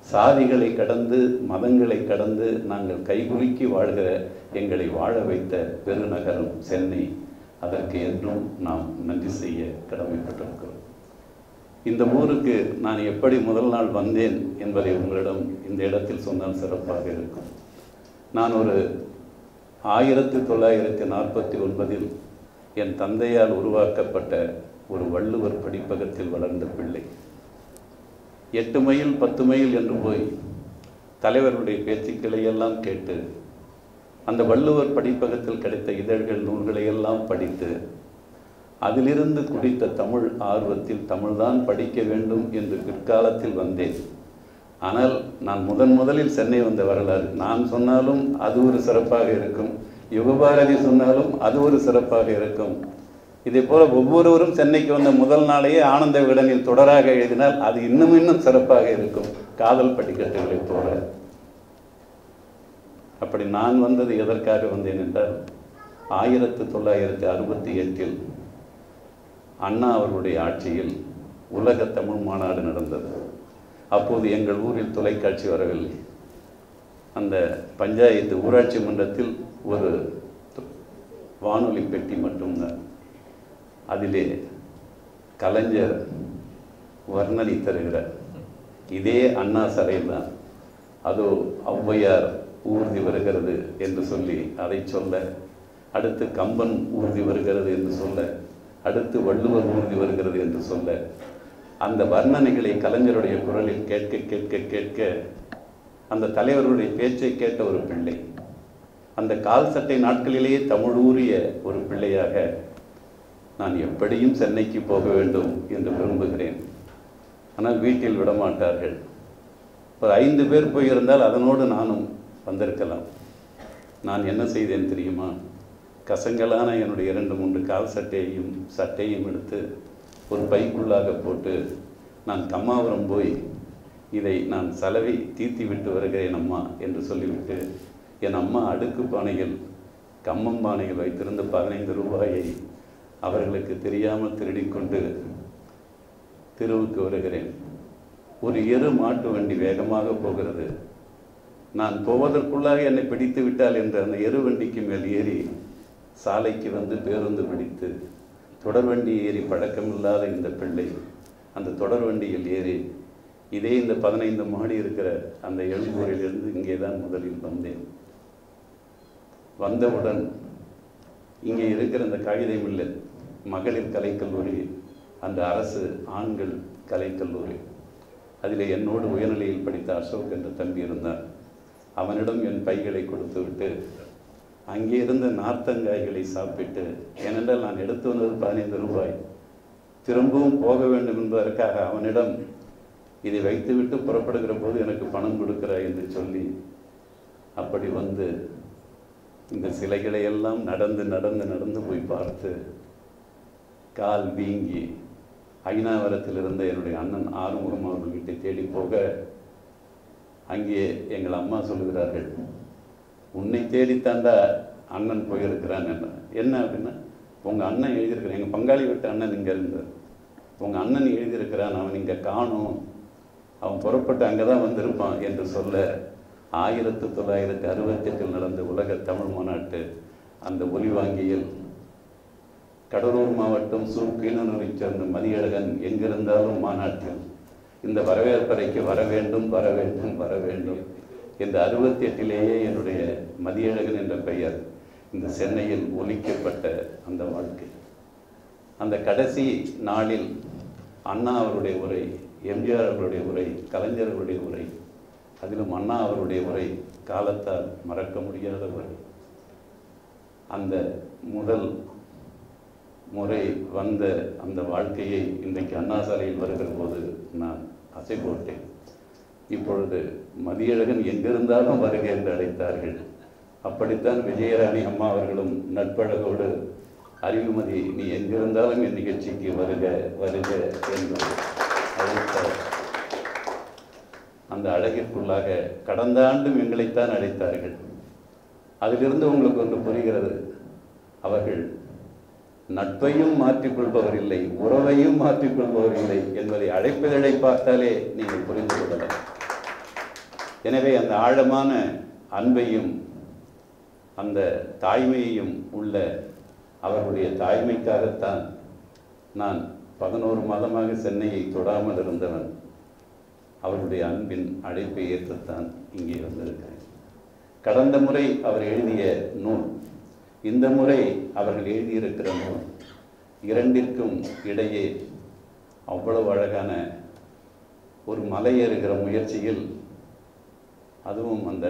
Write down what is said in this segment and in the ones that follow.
சாதிகளை கடந்து மதங்களை கடந்து நாங்கள் கைகுலுக்கி வாழ்கிற எங்களை வாழ வைத்த பெருநகரம் சென்னை அதற்கு என்றும் நாம் நன்றி செய்ய கடமைப்பட்டிருக்கிறோம் இந்த ஊருக்கு நான் எப்படி முதல் நாள் வந்தேன் என்பதை உங்களிடம் இந்த இடத்தில் சொன்னால் சிறப்பாக இருக்கும் நான் ஒரு ஆயிரத்தி தொள்ளாயிரத்தி நாற்பத்தி ஒன்பதில் என் தந்தையால் உருவாக்கப்பட்ட ஒரு வள்ளுவர் படிப்பகத்தில் வளர்ந்த பிள்ளை எட்டு மைல் பத்து மைல் என்று போய் தலைவருடைய பேச்சுக்களை எல்லாம் கேட்டு அந்த வள்ளுவர் படிப்பகத்தில் கிடைத்த இதழ்கள் நூல்களை எல்லாம் படித்து அதிலிருந்து குடித்த தமிழ் ஆர்வத்தில் தமிழ்தான் படிக்க வேண்டும் என்று பிற்காலத்தில் வந்தேன் ஆனால் நான் முதன் முதலில் சென்னை வந்த வரலாறு நான் சொன்னாலும் அது ஒரு சிறப்பாக இருக்கும் யுகபாரதி சொன்னாலும் அது ஒரு சிறப்பாக இருக்கும் இதே போல ஒவ்வொருவரும் சென்னைக்கு வந்த முதல் நாளையே ஆனந்த விகடனில் தொடராக எழுதினால் அது இன்னும் இன்னும் சிறப்பாக இருக்கும் காதல் படிக்கட்டுகளைப் போல அப்படி நான் வந்தது எதற்காக வந்தேன் என்றால் ஆயிரத்து தொள்ளாயிரத்தி அறுபத்தி எட்டில் அண்ணா அவர்களுடைய ஆட்சியில் உலக தமிழ் மாநாடு நடந்தது அப்போது எங்கள் ஊரில் தொலைக்காட்சி வரவில்லை அந்த பஞ்சாயத்து ஊராட்சி மன்றத்தில் ஒரு வானொலி பெட்டி மட்டும்தான் அதிலே கலைஞர் வர்ணனை தருகிறார் இதே அண்ணா சிலையில் தான் அதோ ஔவையார் ஊர்தி வருகிறது என்று சொல்லி அதை சொல்ல அடுத்து கம்பன் ஊர்தி வருகிறது என்று சொல்ல அடுத்து வள்ளுவர் ஊர்தி வருகிறது என்று சொல்ல அந்த வர்ணனைகளை கலைஞருடைய குரலில் கேட்க கேட்க கேட்க அந்த தலைவருடைய பேச்சை கேட்ட ஒரு பிள்ளை அந்த கால் சட்டை நாட்களிலேயே தமிழ் ஊறிய ஒரு பிள்ளையாக நான் எப்படியும் சென்னைக்கு போக வேண்டும் என்று விரும்புகிறேன் ஆனால் வீட்டில் விடமாட்டார்கள் ஒரு ஐந்து பேர் போயிருந்தால் அதனோடு நானும் வந்திருக்கலாம் நான் என்ன செய்தேன் தெரியுமா கசங்கலான என்னுடைய இரண்டு மூன்று கால் சட்டையையும் சட்டையும் எடுத்து ஒரு பைக்குள்ளாக போட்டு நான் கம்மாபுரம் போய் இதை நான் செலவை தீர்த்தி விட்டு வருகிறேன் அம்மா என்று சொல்லிவிட்டு என் அம்மா அடுக்கு பானையில் கம்மம் பானையில் வைத்திருந்த பதினைந்து ரூபாயை அவர்களுக்கு தெரியாமல் திருடிக்கொண்டு தெருவுக்கு வருகிறேன் ஒரு எரு மாட்டு வண்டி வேகமாக போகிறது நான் போவதற்குள்ளாக என்னை பிடித்து விட்டால் என்ற அந்த எரு வண்டிக்கு மேல் ஏறி சாலைக்கு வந்து பேருந்து பிடித்து தொடர்வண்டி ஏறி பழக்கமில்லாத இந்த பிள்ளை அந்த தொடர்வண்டியில் ஏறி இதே இந்த பதினைந்து மாடி இருக்கிற அந்த எழும்பூரிலிருந்து இங்கே தான் முதலில் வந்தேன் வந்தவுடன் இங்கே இருக்கிற அந்த காகித மில்லு மகளிர் கலைக்கல்லூரி அந்த அரசு ஆண்கள் கலைக்கல்லூரி அதில் என்னோடு உயர்நிலையில் படித்த அசோக் என்ற தம்பி இருந்தான் அவனிடம் என் பைகளை கொடுத்து விட்டு அங்கே இருந்த நார்த்தங்காய்களை சாப்பிட்டு ஏனென்றால் நான் எடுத்து வந்தது பதினைந்து ரூபாய் திரும்பவும் போக வேண்டும் என்பதற்காக அவனிடம் இதை வைத்துவிட்டு புறப்படுகிற போது எனக்கு பணம் கொடுக்கிறாய் என்று சொல்லி அப்படி வந்து இந்த சிலைகளை எல்லாம் நடந்து நடந்து நடந்து போய் பார்த்து கால் வீங்கி ஐநாவரத்தில் இருந்த என்னுடைய அண்ணன் ஆறுமுகம் அவர்கள் வீட்டை தேடி போக அங்கே எங்கள் அம்மா சொல்லுகிறார்கள் உன்னை தேடித்தாண்டா அண்ணன் போயிருக்கிறான் என்ன என்ன அப்படின்னா உங்கள் அண்ணன் எழுதியிருக்கிறான் எங்கள் பங்காளி விட்டு அண்ணன் இங்கே இருந்தார் உங்கள் அண்ணன் எழுதியிருக்கிறான் அவன் இங்கே காணும் அவன் புறப்பட்டு அங்கே தான் வந்திருப்பான் என்று சொல்ல ஆயிரத்து தொள்ளாயிரத்தி அறுபத்தெட்டில் நடந்த உலக தமிழ் மாநாட்டு அந்த ஒலிவாங்கியில் கடலூர் மாவட்டம் சூக்கீனூரைச் சேர்ந்த மதியழகன் எங்கிருந்தாலும் மாநாட்டில் இந்த வரவேற்பறைக்கு வர வேண்டும் வர வேண்டும் வர வேண்டும் இந்த அறுபத்தி எட்டிலேயே என்னுடைய மதியழகன் என்ற பெயர் இந்த சென்னையில் ஒலிக்கப்பட்ட அந்த வாழ்க்கை அந்த கடைசி நாளில் அண்ணா அவருடைய உரை எம்ஜிஆர் அவருடைய உரை கலைஞர் அவருடைய உரை அதிலும் அண்ணா அவருடைய உரை காலத்தால் மறக்க முடியாத உரை அந்த முதல் முறை வந்த அந்த வாழ்க்கையை இன்றைக்கு அண்ணா சாலையில் வருகிற போது நான் அசை போட்டேன் இப்பொழுது மதியழகன் எங்கிருந்தாலும் வருக என்று அழைத்தார்கள் அப்படித்தான் விஜயராணி அம்மா அவர்களும் நட்பழகோடு அறிவுமதி நீ எங்கிருந்தாலும் என் நிகழ்ச்சிக்கு வருக வருக என்று அழைத்தார் அந்த அழகிற்குள்ளாக கடந்த ஆண்டும் எங்களைத்தான் அழைத்தார்கள் அதிலிருந்து உங்களுக்கு ஒன்று புரிகிறது அவர்கள் நட்பையும் மாற்றிக்கொள்பவர் இல்லை உறவையும் மாற்றிக்கொள்பவர் இல்லை என்பதை அழைப்பதழை பார்த்தாலே நீங்கள் புரிந்து கொள்ளலாம் எனவே அந்த ஆழமான அன்பையும் அந்த தாய்மையையும் உள்ள அவர்களுடைய தாய்மைக்காகத்தான் நான் பதினோரு மாதமாக சென்னையை தொடாமல் இருந்தவன் அவருடைய அன்பின் அழைப்பை ஏற்றுத்தான் இங்கே வந்திருக்கிறேன் கடந்த முறை அவர் எழுதிய நூல் இந்த முறை அவர்கள் எழுதியிருக்கிற நூல் இரண்டிற்கும் இடையே அவ்வளவு அழகான ஒரு மலை ஏறுகிற முயற்சியில் அதுவும் அந்த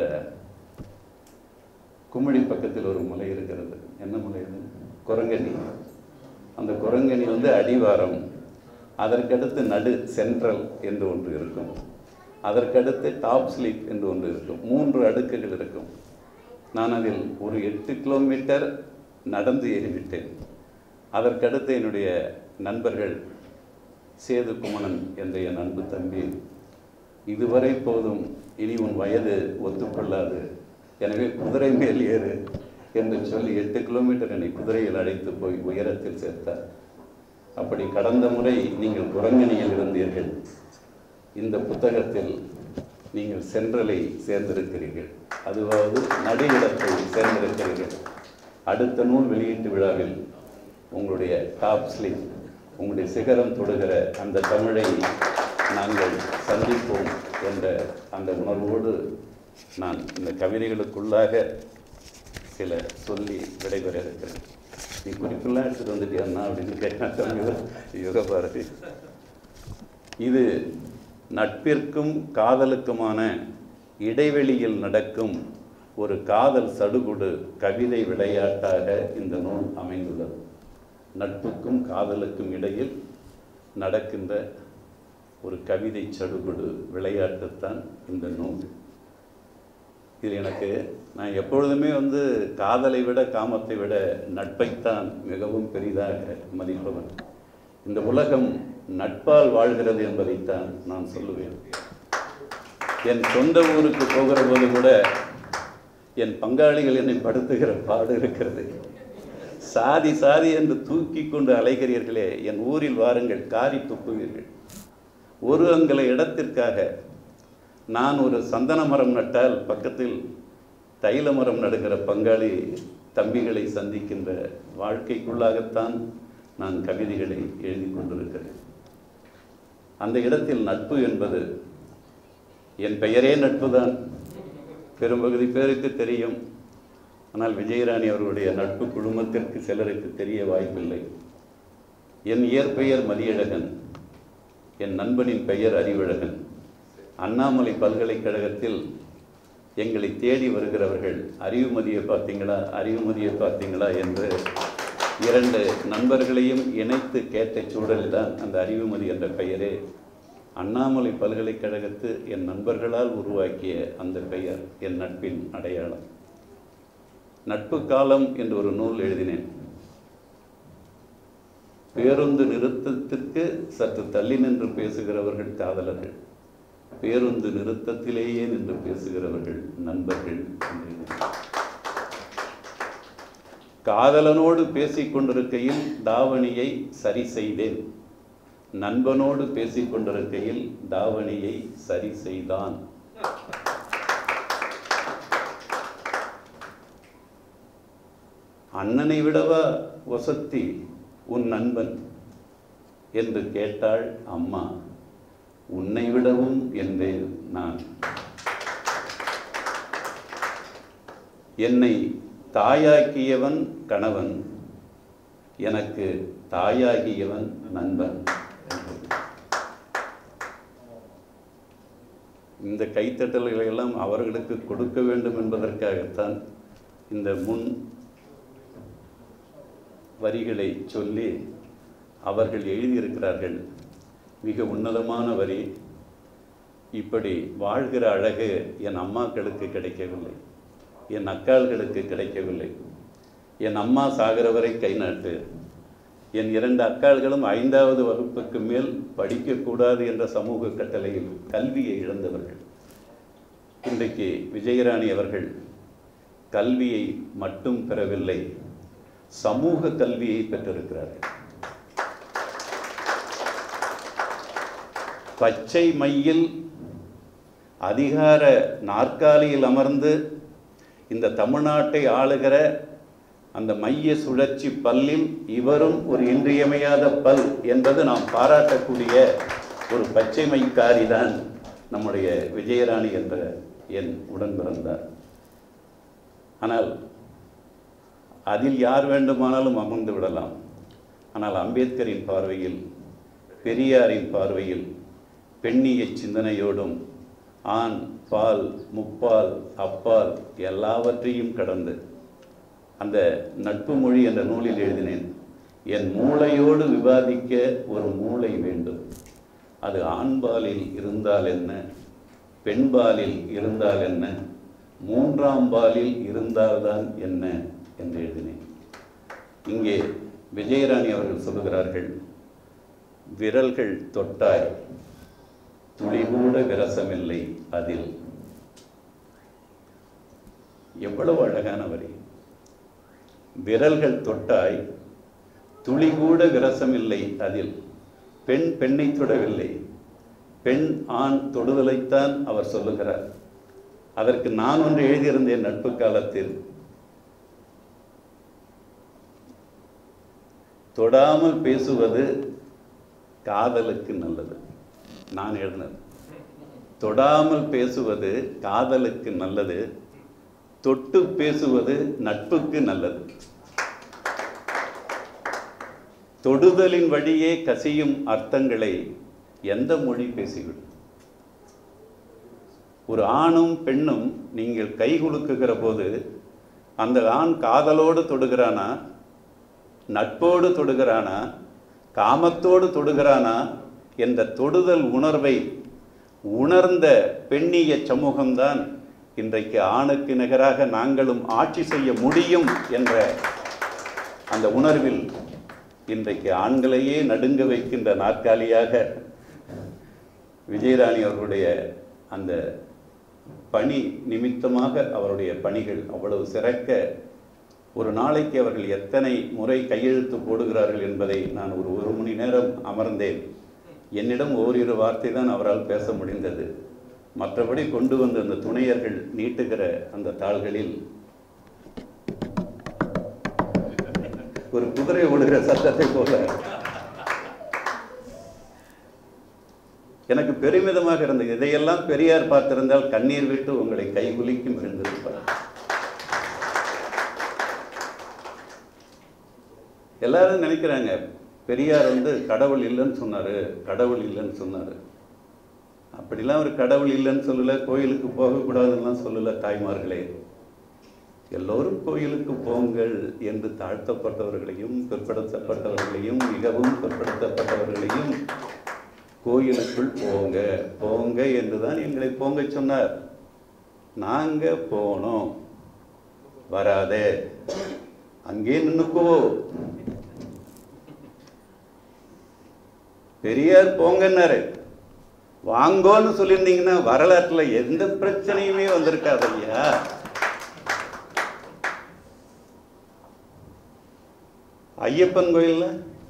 குமிழி பக்கத்தில் ஒரு மலை இருக்கிறது என்ன மலை அது குரங்கணி அந்த குரங்கணி வந்து அடிவாரம் அதற்கடுத்து நடு சென்ட்ரல் என்று ஒன்று இருக்கும் அதற்கடுத்து டாப் ஸ்லீப் என்று ஒன்று இருக்கும் மூன்று அடுக்குகள் இருக்கும் நான் அதில் ஒரு எட்டு கிலோமீட்டர் நடந்து ஏறிவிட்டேன் அதற்கடுத்து என்னுடைய நண்பர்கள் சேது குமணன் என்ற என் அன்பு தம்பி இதுவரை போதும் இனி உன் வயது ஒத்துக்கொள்ளாது எனவே குதிரை மேல் ஏறு என்று சொல்லி எட்டு கிலோமீட்டர் என்னை குதிரையில் அழைத்து போய் உயரத்தில் சேர்த்தார் அப்படி கடந்த முறை நீங்கள் குரங்கணியில் இருந்தீர்கள் இந்த புத்தகத்தில் நீங்கள் சென்ட்ரலை சேர்ந்திருக்கிறீர்கள் அதுவாவது நடு இடத்தை சேர்ந்திருக்கிறீர்கள் அடுத்த நூல் வெளியீட்டு விழாவில் உங்களுடைய டாப் ஸ்லிப் உங்களுடைய சிகரம் தொடுகிற அந்த தமிழை நாங்கள் சந்திப்போம் என்ற அந்த உணர்வோடு நான் இந்த கவிதைகளுக்குள்ளாக சில சொல்லி விடைபெற இருக்கிறேன் நீ குறிப்பெல்லாம் எடுத்துட்டு வந்துட்டியா அப்படின்னு கேட்டாங்க யுகபாரதி இது நட்பிற்கும் காதலுக்குமான இடைவெளியில் நடக்கும் ஒரு காதல் சடுகுடு கவிதை விளையாட்டாக இந்த நூல் அமைந்துள்ளது நட்புக்கும் காதலுக்கும் இடையில் நடக்கின்ற ஒரு கவிதை சடுகுடு விளையாட்டுத்தான் இந்த நூல் இது எனக்கு நான் எப்பொழுதுமே வந்து காதலை விட காமத்தை விட நட்பைத்தான் மிகவும் பெரிதாக மதிப்பவன் இந்த உலகம் நட்பால் வாழ்கிறது என்பதைத்தான் நான் சொல்லுவேன் என் சொந்த ஊருக்கு போகிற போது கூட என் பங்காளிகள் என்னை படுத்துகிற பாடு இருக்கிறது சாதி சாதி என்று தூக்கி கொண்டு அலைகிறீர்களே என் ஊரில் வாருங்கள் காரி துப்புவீர்கள் ஒரு அங்கல இடத்திற்காக நான் ஒரு சந்தன மரம் நட்டால் பக்கத்தில் தைல மரம் நடுகிற பங்காளி தம்பிகளை சந்திக்கின்ற வாழ்க்கைக்குள்ளாகத்தான் நான் கவிதைகளை எழுதி கொண்டிருக்கிறேன் அந்த இடத்தில் நட்பு என்பது என் பெயரே நட்பு தான் பெரும்பகுதி பேருக்கு தெரியும் ஆனால் விஜயராணி அவர்களுடைய நட்பு குழுமத்திற்கு சிலருக்கு தெரிய வாய்ப்பில்லை என் இயற்பெயர் மதியழகன் என் நண்பனின் பெயர் அறிவழகன் அண்ணாமலை பல்கலைக்கழகத்தில் எங்களை தேடி வருகிறவர்கள் அறிவுமதியை பார்த்தீங்களா அறிவுமதியை பார்த்தீங்களா என்று இரண்டு நண்பர்களையும் இணைத்து கேட்ட சூழலில் தான் அந்த அறிவுமதி என்ற பெயரே அண்ணாமலை பல்கலைக்கழகத்து என் நண்பர்களால் உருவாக்கிய அந்த பெயர் என் நட்பின் அடையாளம் நட்பு காலம் என்று ஒரு நூல் எழுதினேன் பேருந்து நிறுத்தத்திற்கு சற்று தள்ளி நின்று பேசுகிறவர்கள் காதலர்கள் பேருந்து நிறுத்தத்திலேயே நின்று பேசுகிறவர்கள் நண்பர்கள் என்று எழுதினேன். காதலனோடு பேசிக் கொண்டிருக்கையில் தாவணியை சரி செய்தேன் நண்பனோடு பேசிக் கொண்டிருக்கையில் தாவணியை சரி செய்தான் அண்ணனை விடவா ஒசத்தி உன் நண்பன் என்று கேட்டாள் அம்மா உன்னை விடவும் என்றேன் நான் என்னை தாயாக்கியவன் கணவன் எனக்கு தாயாகியவன் நண்பன் இந்த கைத்தட்டல்களை எல்லாம் அவர்களுக்கு கொடுக்க வேண்டும் என்பதற்காகத்தான் இந்த முன் வரிகளை சொல்லி அவர்கள் எழுதியிருக்கிறார்கள் மிக உன்னதமான வரி இப்படி வாழ்கிற அழகு என் அம்மாக்களுக்கு கிடைக்கவில்லை என் அக்காள்களுக்கு கிடைக்கவில்லை என் அம்மா சாகிற வரை கை நாட்டு என் இரண்டு அக்காள்களும் ஐந்தாவது வகுப்புக்கு மேல் படிக்கக்கூடாது என்ற சமூக கட்டளையில் கல்வியை இழந்தவர்கள் இன்றைக்கு விஜயராணி அவர்கள் கல்வியை மட்டும் பெறவில்லை சமூக கல்வியை பெற்றிருக்கிறார்கள் பச்சை மையில் அதிகார நாற்காலியில் அமர்ந்து இந்த தமிழ்நாட்டை ஆளுகிற அந்த மைய சுழற்சி பல்லில் இவரும் ஒரு இன்றியமையாத பல் என்பது நாம் பாராட்டக்கூடிய ஒரு பச்சை மைக்காரி தான் நம்முடைய விஜயராணி என்ற என் உடன் பிறந்தார் ஆனால் அதில் யார் வேண்டுமானாலும் அமர்ந்து விடலாம் ஆனால் அம்பேத்கரின் பார்வையில் பெரியாரின் பார்வையில் பெண்ணிய சிந்தனையோடும் ஆண் பால் முப்பால் அப்பால் எல்லாவற்றையும் கடந்து அந்த நட்பு மொழி என்ற நூலில் எழுதினேன் என் மூளையோடு விவாதிக்க ஒரு மூளை வேண்டும் அது ஆண்பாலில் இருந்தால் என்ன பெண்பாலில் இருந்தால் என்ன மூன்றாம் பாலில் இருந்தால்தான் என்ன என்று எழுதினேன் இங்கே விஜயராணி அவர்கள் சொல்லுகிறார்கள் விரல்கள் தொட்டாய் துளிகூட விரசமில்லை அதில் எவ்வளவு அழகான வரி விரல்கள் தொட்டாய் துளிகூட விரசமில்லை அதில் பெண் பெண்ணை தொடவில்லை பெண் ஆண் தொடுதலைத்தான் அவர் சொல்லுகிறார் அதற்கு நான் ஒன்று எழுதியிருந்தேன் நட்பு காலத்தில் தொடாமல் பேசுவது காதலுக்கு நல்லது நான் எழுதினது தொடாமல் பேசுவது காதலுக்கு நல்லது தொட்டு பேசுவது நட்புக்கு நல்லது தொடுதலின் வழியே கசியும் அர்த்தங்களை எந்த மொழி பேசிவிடும் ஒரு ஆணும் பெண்ணும் நீங்கள் கை குலுக்குகிற போது அந்த ஆண் காதலோடு தொடுகிறானா நட்போடு தொடுகிறானா காமத்தோடு தொடுகிறானா என்ற தொடுதல் உணர்வை உணர்ந்த பெண்ணிய சமூகம்தான் இன்றைக்கு ஆணுக்கு நிகராக நாங்களும் ஆட்சி செய்ய முடியும் என்ற அந்த உணர்வில் இன்றைக்கு ஆண்களையே நடுங்க வைக்கின்ற நாற்காலியாக விஜயராணி அவர்களுடைய அந்த பணி நிமித்தமாக அவருடைய பணிகள் அவ்வளவு சிறக்க ஒரு நாளைக்கு அவர்கள் எத்தனை முறை கையெழுத்து போடுகிறார்கள் என்பதை நான் ஒரு ஒரு மணி நேரம் அமர்ந்தேன் என்னிடம் ஓரிரு வார்த்தை தான் அவரால் பேச முடிந்தது மற்றபடி கொண்டு வந்த அந்த துணையர்கள் நீட்டுகிற அந்த தாள்களில் ஒரு குதிரை ஓடுகிற சத்தத்தை போல எனக்கு பெருமிதமாக இருந்தது இதையெல்லாம் பெரியார் பார்த்திருந்தால் கண்ணீர் விட்டு உங்களை கைகுலிக்கும் இருந்திருப்பார் எல்லாரும் நினைக்கிறாங்க பெரியார் வந்து கடவுள் இல்லைன்னு சொன்னார் கடவுள் இல்லைன்னு சொன்னார் அப்படிலாம் ஒரு கடவுள் இல்லைன்னு சொல்லலை கோயிலுக்கு போகக்கூடாதுன்னெலாம் சொல்லலை தாய்மார்களே எல்லோரும் கோயிலுக்கு போங்கள் என்று தாழ்த்தப்பட்டவர்களையும் பிற்படுத்தப்பட்டவர்களையும் மிகவும் பிற்படுத்தப்பட்டவர்களையும் கோயிலுக்குள் போங்க போங்க என்று தான் எங்களை போங்க சொன்னார் நாங்கள் போனோம் வராதே அங்கே நின்னுக்கோ பெரியார் போங்கன்னாரு வாங்கோன்னு சொல்லியிருந்தீங்கன்னா வரலாற்றுல எந்த பிரச்சனையுமே வந்திருக்காது ஐயா ஐயப்பன் கோயில்ல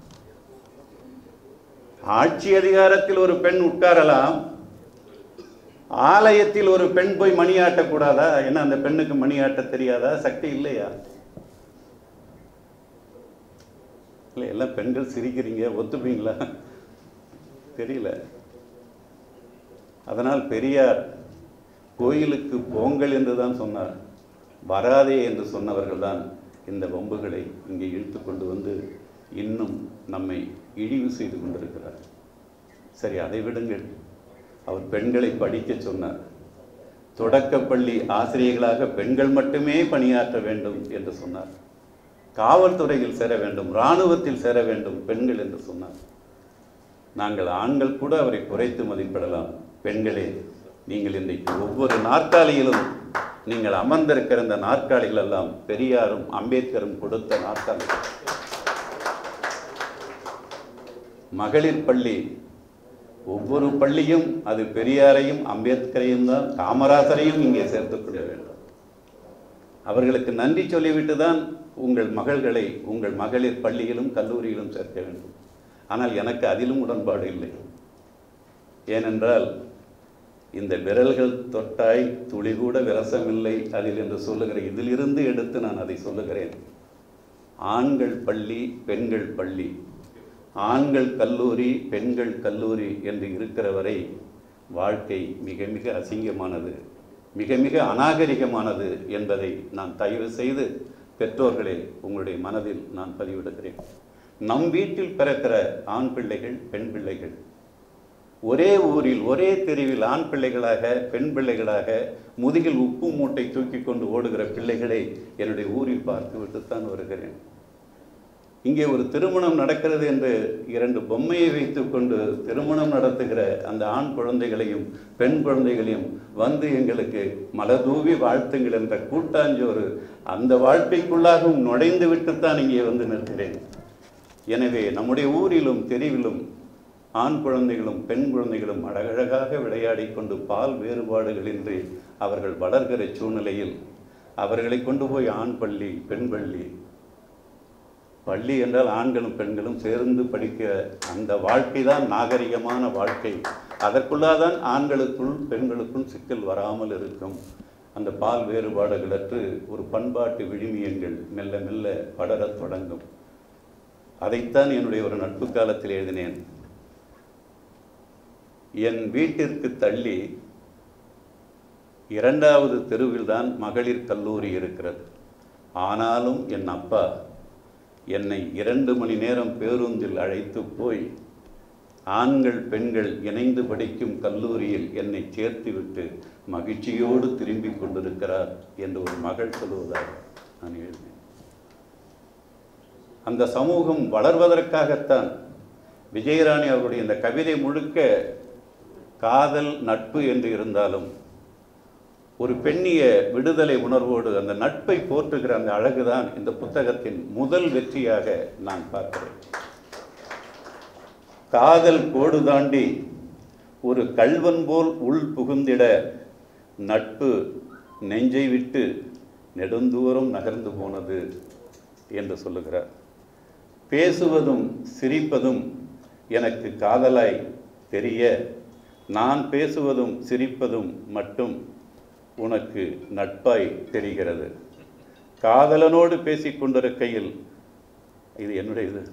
ஆட்சி அதிகாரத்தில் ஒரு பெண் உட்காரலாம் ஆலயத்தில் ஒரு பெண் போய் மணி ஆட்டக்கூடாதா என்ன அந்த பெண்ணுக்கு மணி ஆட்ட தெரியாதா சக்தி இல்லையா இல்லை எல்லாம் பெண்கள் சிரிக்கிறீங்க ஒத்துப்பீங்களா தெரியல அதனால் பெரியார் கோயிலுக்கு போங்கள் என்று தான் சொன்னார் வராதே என்று சொன்னவர்கள் தான் இந்த வம்புகளை இங்கே இழுத்து கொண்டு வந்து இன்னும் நம்மை இழிவு செய்து கொண்டிருக்கிறார் சரி அதை விடுங்கள் அவர் பெண்களை படிக்க சொன்னார் தொடக்கப்பள்ளி ஆசிரியர்களாக பெண்கள் மட்டுமே பணியாற்ற வேண்டும் என்று சொன்னார் காவல்துறையில் சேர வேண்டும் இராணுவத்தில் சேர வேண்டும் பெண்கள் என்று சொன்னார் நாங்கள் ஆண்கள் கூட அவரை குறைத்து மதிப்பிடலாம் பெண்களே நீங்கள் இன்றைக்கு ஒவ்வொரு நாற்காலியிலும் நீங்கள் அமர்ந்திருக்கிற இந்த நாற்காலிகள் எல்லாம் பெரியாரும் அம்பேத்கரும் கொடுத்த நாற்காலிகள் மகளிர் பள்ளி ஒவ்வொரு பள்ளியும் அது பெரியாரையும் அம்பேத்கரையும் தான் காமராசரையும் இங்கே சேர்த்துக் கொள்ள வேண்டும் அவர்களுக்கு நன்றி சொல்லிவிட்டு தான் உங்கள் மகள்களை உங்கள் மகளிர் பள்ளியிலும் கல்லூரியிலும் சேர்க்க வேண்டும் ஆனால் எனக்கு அதிலும் உடன்பாடு இல்லை ஏனென்றால் இந்த விரல்கள் தொட்டாய் துளி கூட விரசமில்லை அதில் என்று சொல்லுகிற இதிலிருந்து எடுத்து நான் அதை சொல்லுகிறேன் ஆண்கள் பள்ளி பெண்கள் பள்ளி ஆண்கள் கல்லூரி பெண்கள் கல்லூரி என்று இருக்கிற வரை வாழ்க்கை மிக மிக அசிங்கமானது மிக மிக அநாகரிகமானது என்பதை நான் தயவு செய்து பெற்றோர்களே உங்களுடைய மனதில் நான் பதிவிடுகிறேன் நம் வீட்டில் பிறக்கிற ஆண் பிள்ளைகள் பெண் பிள்ளைகள் ஒரே ஊரில் ஒரே தெருவில் ஆண் பிள்ளைகளாக பெண் பிள்ளைகளாக முதுகில் உப்பு மூட்டை தூக்கி கொண்டு ஓடுகிற பிள்ளைகளை என்னுடைய ஊரில் பார்த்து விட்டுத்தான் வருகிறேன் இங்கே ஒரு திருமணம் நடக்கிறது என்று இரண்டு பொம்மையை வைத்துக்கொண்டு திருமணம் நடத்துகிற அந்த ஆண் குழந்தைகளையும் பெண் குழந்தைகளையும் வந்து எங்களுக்கு மலதூவி வாழ்த்துங்கள் என்ற கூட்டாஞ்சோறு அந்த வாழ்க்கைக்குள்ளாகவும் நுழைந்து விட்டுத்தான் இங்கே வந்து நிற்கிறேன் எனவே நம்முடைய ஊரிலும் தெருவிலும் ஆண் குழந்தைகளும் பெண் குழந்தைகளும் அழகழகாக விளையாடி கொண்டு பால் வேறுபாடுகளின்றி அவர்கள் வளர்கிற சூழ்நிலையில் அவர்களை கொண்டு போய் ஆண் பள்ளி பெண் பள்ளி பள்ளி என்றால் ஆண்களும் பெண்களும் சேர்ந்து படிக்க அந்த வாழ்க்கை தான் நாகரிகமான வாழ்க்கை அதற்குள்ளாதான் ஆண்களுக்குள் பெண்களுக்குள் சிக்கல் வராமல் இருக்கும் அந்த பால் வேறுபாடுகளற்று ஒரு பண்பாட்டு விழுமியங்கள் மெல்ல மெல்ல படரத் தொடங்கும் அதைத்தான் என்னுடைய ஒரு நட்பு காலத்தில் எழுதினேன் என் வீட்டிற்கு தள்ளி இரண்டாவது தெருவில்தான் மகளிர் கல்லூரி இருக்கிறது ஆனாலும் என் அப்பா என்னை இரண்டு மணி நேரம் பேருந்தில் அழைத்து போய் ஆண்கள் பெண்கள் இணைந்து படிக்கும் கல்லூரியில் என்னை சேர்த்துவிட்டு மகிழ்ச்சியோடு திரும்பி கொண்டிருக்கிறார் என்று ஒரு மகள் சொல்வதாக நான் எழுதினேன் அந்த சமூகம் வளர்வதற்காகத்தான் விஜயராணி அவருடைய இந்த கவிதை முழுக்க காதல் நட்பு என்று இருந்தாலும் ஒரு பெண்ணிய விடுதலை உணர்வோடு அந்த நட்பை போற்றுகிற அந்த அழகுதான் இந்த புத்தகத்தின் முதல் வெற்றியாக நான் பார்க்கிறேன் காதல் கோடு தாண்டி ஒரு கல்வன் போல் உள் புகுந்திட நட்பு நெஞ்சை விட்டு நெடுந்தூரம் நகர்ந்து போனது என்று சொல்லுகிறார் பேசுவதும் சிரிப்பதும் எனக்கு காதலாய் தெரிய நான் பேசுவதும் சிரிப்பதும் மட்டும் உனக்கு நட்பாய் தெரிகிறது காதலனோடு பேசிக் கொண்டிருக்கையில் இது என்னுடைய இது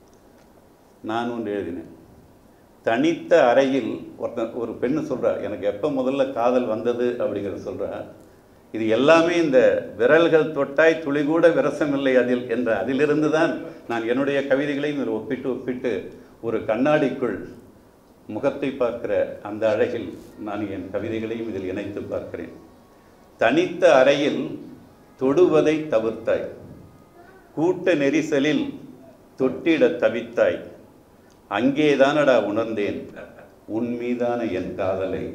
நான் ஒன்று எழுதினேன் தனித்த அறையில் ஒருத்தன் ஒரு பெண்ணு சொல்றா எனக்கு எப்போ முதல்ல காதல் வந்தது அப்படிங்கிறத சொல்றா இது எல்லாமே இந்த விரல்கள் தொட்டாய் துளி கூட விரசமில்லை அதில் என்ற அதிலிருந்து தான் நான் என்னுடைய கவிதைகளையும் இதில் ஒப்பிட்டு ஒப்பிட்டு ஒரு கண்ணாடிக்குள் முகத்தை பார்க்கிற அந்த அழகில் நான் என் கவிதைகளையும் இதில் இணைத்து பார்க்கிறேன் தனித்த அறையில் தொடுவதை தவிர்த்தாய் கூட்ட நெரிசலில் தொட்டிட தவித்தாய் அங்கேதானடா உணர்ந்தேன் உன் மீதான என் காதலை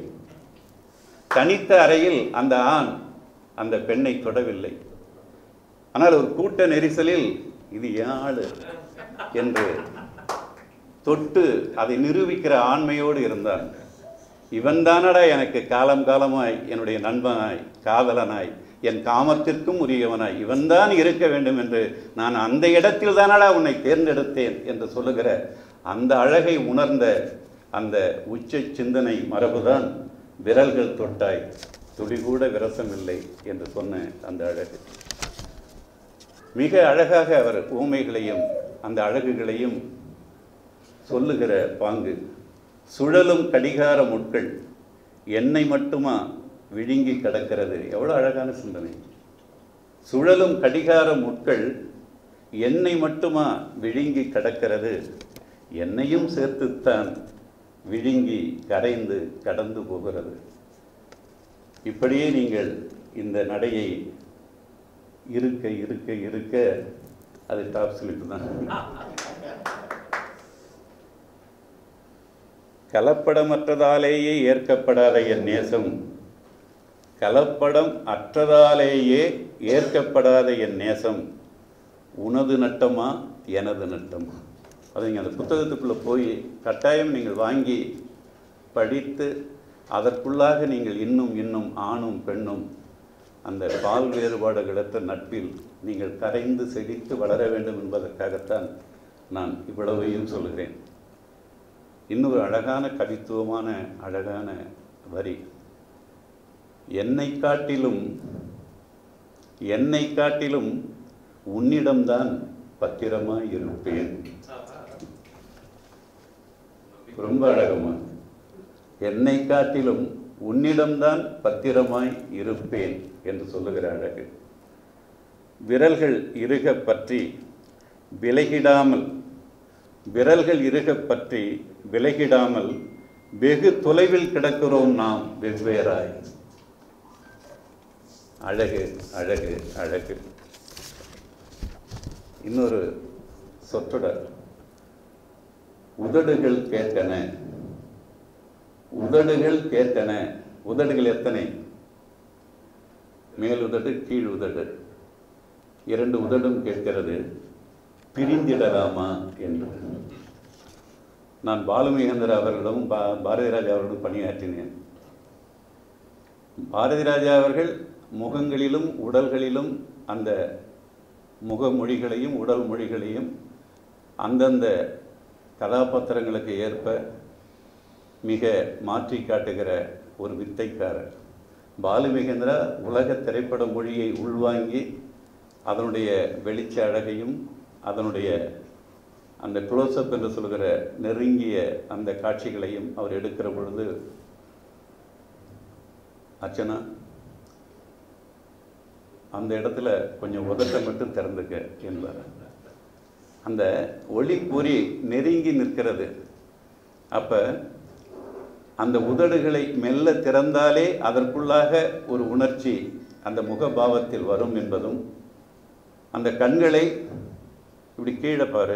தனித்த அறையில் அந்த ஆண் அந்த பெண்ணை தொடவில்லை ஆனால் ஒரு கூட்ட நெரிசலில் இது ஏன் ஆளு என்று தொட்டு அதை நிரூபிக்கிற ஆண்மையோடு இருந்தான் இவன் தானடா எனக்கு காலம் காலமாய் என்னுடைய நண்பனாய் காதலனாய் என் காமத்திற்கும் உரியவனாய் இவன்தான் இருக்க வேண்டும் என்று நான் அந்த இடத்தில் தானடா உன்னை தேர்ந்தெடுத்தேன் என்று சொல்லுகிற அந்த அழகை உணர்ந்த அந்த உச்ச சிந்தனை மரபுதான் விரல்கள் தொட்டாய் துளி கூட விரசமில்லை என்று சொன்ன அந்த அழகு மிக அழகாக அவர் ஊமைகளையும் அந்த அழகுகளையும் சொல்லுகிற பாங்கு சுழலும் கடிகார முட்கள் என்னை மட்டுமா விழுங்கி கிடக்கிறது எவ்வளோ அழகான சிந்தனை சுழலும் கடிகார முட்கள் என்னை மட்டுமா விழுங்கி கிடக்கிறது என்னையும் சேர்த்துத்தான் விழுங்கி கரைந்து கடந்து போகிறது இப்படியே நீங்கள் இந்த நடையை இருக்க இருக்க இருக்க அது டாப் ஸ்லிப் தான் கலப்படமற்றதாலேயே ஏற்கப்படாத என் நேசம் கலப்படம் அற்றதாலேயே ஏற்கப்படாத என் நேசம் உனது நட்டமா எனது நட்டமா அது நீங்கள் அந்த புத்தகத்துக்குள்ளே போய் கட்டாயம் நீங்கள் வாங்கி படித்து அதற்குள்ளாக நீங்கள் இன்னும் இன்னும் ஆணும் பெண்ணும் அந்த பால் வேறுபாடுகளற்ற நட்பில் நீங்கள் கரைந்து செழித்து வளர வேண்டும் என்பதற்காகத்தான் நான் இவ்வளவையும் சொல்கிறேன் இன்னொரு அழகான கவித்துவமான அழகான வரி என்னை காட்டிலும் என்னை காட்டிலும் உன்னிடம்தான் பத்திரமாய் இருப்பேன் ரொம்ப அழகமா என்னை காட்டிலும் உன்னிடம்தான் பத்திரமாய் இருப்பேன் என்று சொல்லுகிற அழகு விரல்கள் இறுக பற்றி விலகிடாமல் விரல்கள் இறுக பற்றி விலகிடாமல் வெகு தொலைவில் கிடக்கிறோம் நாம் வெவ்வேறாய் அழகு அழகு அழகு இன்னொரு சொற்றொடர் உதடுகள் கேட்டன உதடுகள் கேட்டன உதடுகள் எத்தனை மேல் உதடு கீழ் உதடு இரண்டு உதடும் கேட்கிறது பிரிந்திடலாமா என்று நான் பாலுமகேந்திர அவர்களிடம் பா பாரதி ராஜா அவர்களிடம் பணியாற்றினேன் பாரதி ராஜா அவர்கள் முகங்களிலும் உடல்களிலும் அந்த முகமொழிகளையும் உடல் மொழிகளையும் அந்தந்த கதாபாத்திரங்களுக்கு ஏற்ப மிக மாற்றி காட்டுகிற ஒரு வித்தைக்காரர் பாலுமகேந்திரா உலக திரைப்பட மொழியை உள்வாங்கி அதனுடைய வெளிச்ச அழகையும் அதனுடைய அந்த க்ளோஸ்அப் என்று சொல்கிற நெருங்கிய அந்த காட்சிகளையும் அவர் எடுக்கிற பொழுது அர்ச்சனா அந்த இடத்துல கொஞ்சம் உதட்டை மட்டும் திறந்துக்க என்பார் அந்த ஒளி பொறி நெருங்கி நிற்கிறது அப்ப அந்த உதடுகளை மெல்ல திறந்தாலே அதற்குள்ளாக ஒரு உணர்ச்சி அந்த முகபாவத்தில் வரும் என்பதும் அந்த கண்களை இப்படி கீழே பாரு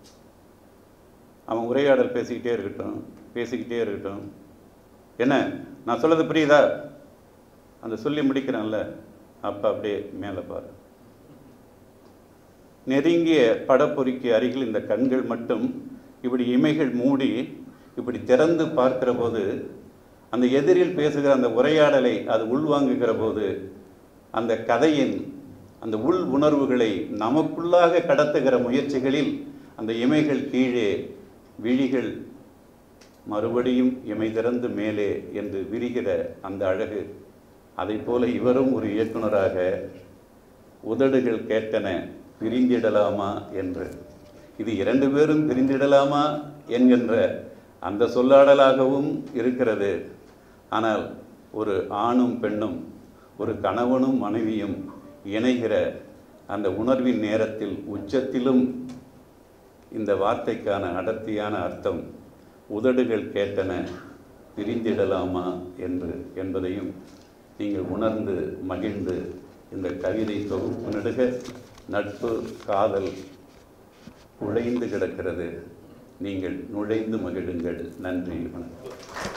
அவன் உரையாடல் பேசிக்கிட்டே இருக்கட்டும் பேசிக்கிட்டே இருக்கட்டும் என்ன நான் சொல்றது புரியுதா அந்த சொல்லி முடிக்கிறேன்ல அப்போ அப்படியே மேலே பாரு நெருங்கிய படப்பொறிக்கு அருகில் இந்த கண்கள் மட்டும் இப்படி இமைகள் மூடி இப்படி திறந்து பார்க்கிற போது அந்த எதிரில் பேசுகிற அந்த உரையாடலை அது உள்வாங்குகிற போது அந்த கதையின் அந்த உள் உணர்வுகளை நமக்குள்ளாக கடத்துகிற முயற்சிகளில் அந்த இமைகள் கீழே விழிகள் மறுபடியும் இமை திறந்து மேலே என்று விரிகிற அந்த அழகு அதை போல இவரும் ஒரு இயக்குனராக உதடுகள் கேட்டன பிரிந்திடலாமா என்று இது இரண்டு பேரும் பிரிந்திடலாமா என்கின்ற அந்த சொல்லாடலாகவும் இருக்கிறது ஆனால் ஒரு ஆணும் பெண்ணும் ஒரு கணவனும் மனைவியும் இணைகிற அந்த உணர்வின் நேரத்தில் உச்சத்திலும் இந்த வார்த்தைக்கான அடர்த்தியான அர்த்தம் உதடுகள் கேட்டன பிரிந்திடலாமா என்று என்பதையும் நீங்கள் உணர்ந்து மகிழ்ந்து இந்த கவிதை தொகுப்பு நடுக நட்பு காதல் உழைந்து கிடக்கிறது நீங்கள் நுழைந்து மகிழுங்கள் நன்றி வணக்கம்